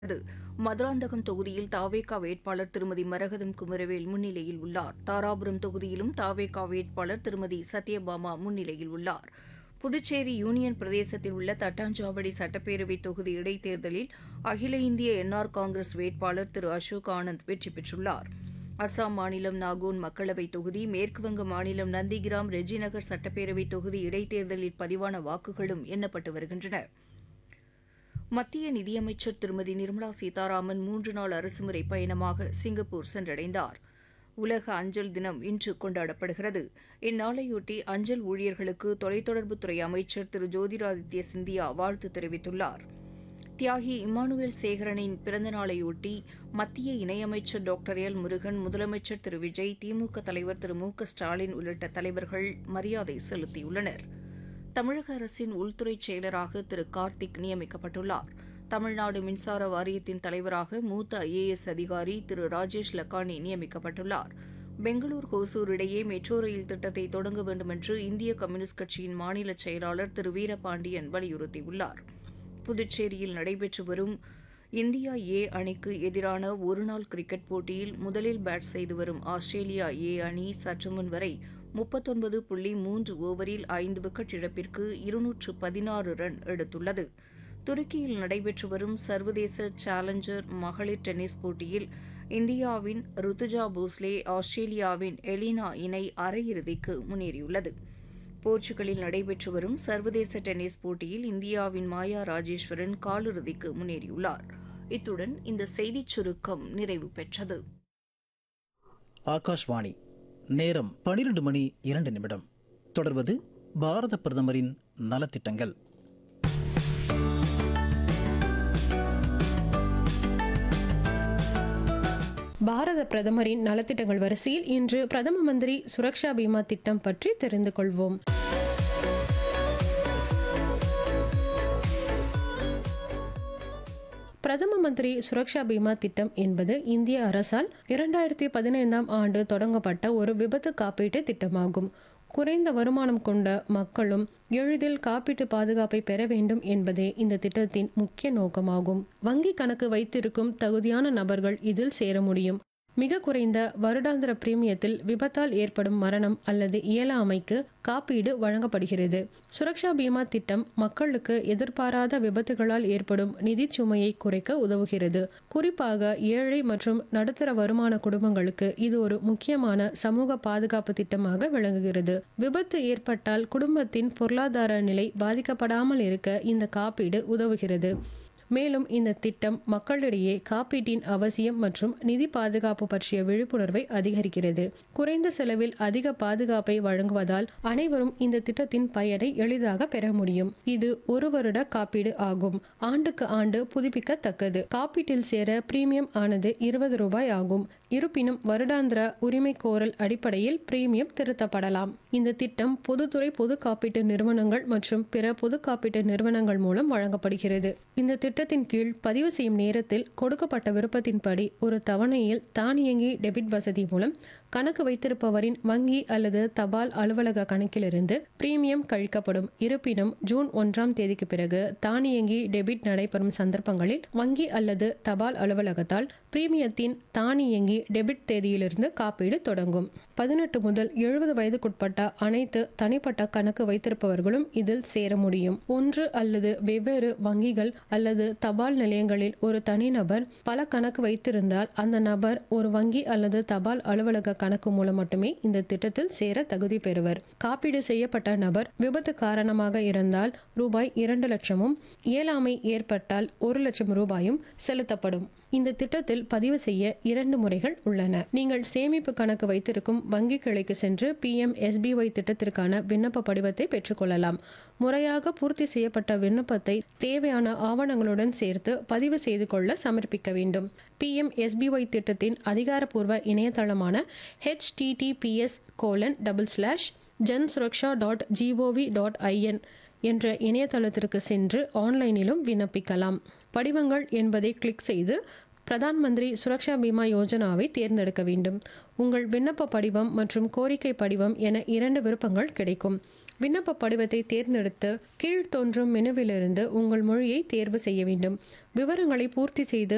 மதுராந்தகம் தொகுதியில் தாவேகா வேட்பாளர் திருமதி மரகதம் குமரவேல் முன்னிலையில் உள்ளார் தாராபுரம் தொகுதியிலும் தாவேகா வேட்பாளர் திருமதி சத்யபாமா முன்னிலையில் உள்ளார் புதுச்சேரி யூனியன் பிரதேசத்தில் உள்ள தட்டாஞ்சாவடி சட்டப்பேரவை தொகுதி இடைத்தேர்தலில் அகில இந்திய என்ஆர் காங்கிரஸ் வேட்பாளர் திரு அசோக் ஆனந்த் வெற்றி பெற்றுள்ளார் அசாம் மாநிலம் நாகோன் மக்களவைத் தொகுதி மேற்குவங்க மாநிலம் நந்திகிராம் ரெஜிநகர் சட்டப்பேரவைத் தொகுதி இடைத்தேர்தலில் பதிவான வாக்குகளும் எண்ணப்பட்டு வருகின்றன மத்திய நிதியமைச்சர் திருமதி நிர்மலா சீதாராமன் மூன்று நாள் அரசுமுறை பயணமாக சிங்கப்பூர் சென்றடைந்தார் உலக அஞ்சல் தினம் இன்று கொண்டாடப்படுகிறது இந்நாளையொட்டி அஞ்சல் ஊழியர்களுக்கு தொலைத்தொடர்புத்துறை அமைச்சர் திரு ஜோதிராதித்ய சிந்தியா வாழ்த்து தெரிவித்துள்ளார் தியாகி இம்மானுவேல் சேகரனின் பிறந்த நாளையொட்டி மத்திய இணையமைச்சர் டாக்டர் எல் முருகன் முதலமைச்சர் திரு விஜய் திமுக தலைவர் திரு மு க ஸ்டாலின் உள்ளிட்ட தலைவர்கள் மரியாதை செலுத்தியுள்ளனர் தமிழக அரசின் உள்துறை செயலராக திரு கார்த்திக் நியமிக்கப்பட்டுள்ளார் தமிழ்நாடு மின்சார வாரியத்தின் தலைவராக மூத்த ஐஏஎஸ் அதிகாரி திரு ராஜேஷ் லக்கானி நியமிக்கப்பட்டுள்ளார் பெங்களூர் ஹோசூர் இடையே மெட்ரோ ரயில் திட்டத்தை தொடங்க வேண்டுமென்று இந்திய கம்யூனிஸ்ட் கட்சியின் மாநில செயலாளர் திரு வீரபாண்டியன் வலியுறுத்தியுள்ளார் புதுச்சேரியில் நடைபெற்று வரும் இந்தியா ஏ அணிக்கு எதிரான ஒருநாள் கிரிக்கெட் போட்டியில் முதலில் பேட் செய்து வரும் ஆஸ்திரேலியா ஏ அணி சற்று முன் வரை முப்பத்தொன்பது புள்ளி மூன்று ஓவரில் ஐந்து விக்கெட் இழப்பிற்கு இருநூற்று பதினாறு ரன் எடுத்துள்ளது துருக்கியில் நடைபெற்று வரும் சர்வதேச சேலஞ்சர் மகளிர் டென்னிஸ் போட்டியில் இந்தியாவின் ருத்துஜா போஸ்லே ஆஸ்திரேலியாவின் எலினா இணை அரையிறுதிக்கு முன்னேறியுள்ளது போர்ச்சுகலில் நடைபெற்று வரும் சர்வதேச டென்னிஸ் போட்டியில் இந்தியாவின் மாயா ராஜேஸ்வரன் காலிறுதிக்கு முன்னேறியுள்ளார் இத்துடன் இந்த செய்திச் சுருக்கம் நிறைவு பெற்றது ஆகாஷ்வாணி நேரம் பனிரெண்டு மணி இரண்டு நிமிடம் தொடர்வது பாரத பிரதமரின் நலத்திட்டங்கள் பாரத பிரதமரின் நலத்திட்டங்கள் வரிசையில் இன்று பிரதம மந்திரி சுரக்ஷா பீமா திட்டம் பற்றி தெரிந்து கொள்வோம் பிரதம மந்திரி சுரக்ஷா பீமா திட்டம் என்பது இந்திய அரசால் இரண்டாயிரத்தி பதினைந்தாம் ஆண்டு தொடங்கப்பட்ட ஒரு விபத்து காப்பீட்டு திட்டமாகும் குறைந்த வருமானம் கொண்ட மக்களும் எளிதில் காப்பீட்டு பாதுகாப்பை பெற வேண்டும் என்பதே இந்த திட்டத்தின் முக்கிய நோக்கமாகும் வங்கி கணக்கு வைத்திருக்கும் தகுதியான நபர்கள் இதில் சேர முடியும் மிக குறைந்த வருடாந்திர பிரீமியத்தில் விபத்தால் ஏற்படும் மரணம் அல்லது இயலாமைக்கு காப்பீடு வழங்கப்படுகிறது சுரக்ஷா பீமா திட்டம் மக்களுக்கு எதிர்பாராத விபத்துகளால் ஏற்படும் நிதி சுமையை குறைக்க உதவுகிறது குறிப்பாக ஏழை மற்றும் நடுத்தர வருமான குடும்பங்களுக்கு இது ஒரு முக்கியமான சமூக பாதுகாப்பு திட்டமாக விளங்குகிறது விபத்து ஏற்பட்டால் குடும்பத்தின் பொருளாதார நிலை பாதிக்கப்படாமல் இருக்க இந்த காப்பீடு உதவுகிறது மேலும் இந்த திட்டம் மக்களிடையே காப்பீட்டின் அவசியம் மற்றும் நிதி பாதுகாப்பு பற்றிய விழிப்புணர்வை அதிகரிக்கிறது குறைந்த செலவில் அதிக பாதுகாப்பை வழங்குவதால் அனைவரும் இந்த திட்டத்தின் பயனை எளிதாக பெற முடியும் இது ஒரு வருட காப்பீடு ஆகும் ஆண்டுக்கு ஆண்டு புதுப்பிக்கத்தக்கது காப்பீட்டில் சேர பிரீமியம் ஆனது இருபது ரூபாய் ஆகும் இருப்பினும் வருடாந்திர உரிமை கோரல் அடிப்படையில் பிரீமியம் திருத்தப்படலாம் இந்த திட்டம் பொதுத்துறை பொது காப்பீட்டு நிறுவனங்கள் மற்றும் பிற பொது காப்பீட்டு நிறுவனங்கள் மூலம் வழங்கப்படுகிறது இந்த திட்டத்தின் கீழ் பதிவு செய்யும் நேரத்தில் கொடுக்கப்பட்ட விருப்பத்தின்படி ஒரு தவணையில் தானியங்கி டெபிட் வசதி மூலம் கணக்கு வைத்திருப்பவரின் வங்கி அல்லது தபால் அலுவலக கணக்கிலிருந்து பிரீமியம் கழிக்கப்படும் இருப்பினும் ஜூன் ஒன்றாம் தேதிக்கு பிறகு தானியங்கி டெபிட் நடைபெறும் சந்தர்ப்பங்களில் வங்கி அல்லது தபால் அலுவலகத்தால் பிரீமியத்தின் தானியங்கி டெபிட் தேதியிலிருந்து காப்பீடு தொடங்கும் பதினெட்டு முதல் எழுபது வயதுக்குட்பட்ட அனைத்து தனிப்பட்ட கணக்கு வைத்திருப்பவர்களும் இதில் சேர முடியும் ஒன்று அல்லது வெவ்வேறு வங்கிகள் அல்லது தபால் நிலையங்களில் ஒரு தனிநபர் பல கணக்கு வைத்திருந்தால் அந்த நபர் ஒரு வங்கி அல்லது தபால் அலுவலக கணக்கு மூலம் மட்டுமே இந்த திட்டத்தில் சேர தகுதி பெறுவர் காப்பீடு செய்யப்பட்ட நபர் விபத்து காரணமாக இருந்தால் ரூபாய் இரண்டு லட்சமும் இயலாமை ஏற்பட்டால் ஒரு லட்சம் ரூபாயும் செலுத்தப்படும் இந்த திட்டத்தில் பதிவு செய்ய இரண்டு முறைகள் உள்ளன நீங்கள் சேமிப்பு கணக்கு வைத்திருக்கும் வங்கி கிளைக்கு சென்று பி எம் எஸ்பிஒய் திட்டத்திற்கான விண்ணப்ப படிவத்தை பெற்றுக்கொள்ளலாம் முறையாக பூர்த்தி செய்யப்பட்ட விண்ணப்பத்தை தேவையான ஆவணங்களுடன் சேர்த்து பதிவு செய்து கொள்ள சமர்ப்பிக்க வேண்டும் பி எம் எஸ்பிஒய் திட்டத்தின் அதிகாரப்பூர்வ இணையதளமான HTTPS colon double slash Jan Suraksha dot GOV dot IN என்ற இணையதளத்திற்கு சென்று ஆன்லைனிலும் விண்ணப்பிக்கலாம் படிவங்கள் என்பதை கிளிக் செய்து பிரதான் மந்திரி சுரக்ஷா பீமா யோஜனாவை தேர்ந்தெடுக்க வேண்டும் உங்கள் விண்ணப்ப படிவம் மற்றும் கோரிக்கை படிவம் என இரண்டு விருப்பங்கள் கிடைக்கும் விண்ணப்ப படிவத்தை தேர்ந்தெடுத்து கீழ் தோன்றும் மெனுவிலிருந்து உங்கள் மொழியை தேர்வு செய்ய வேண்டும் விவரங்களை பூர்த்தி செய்து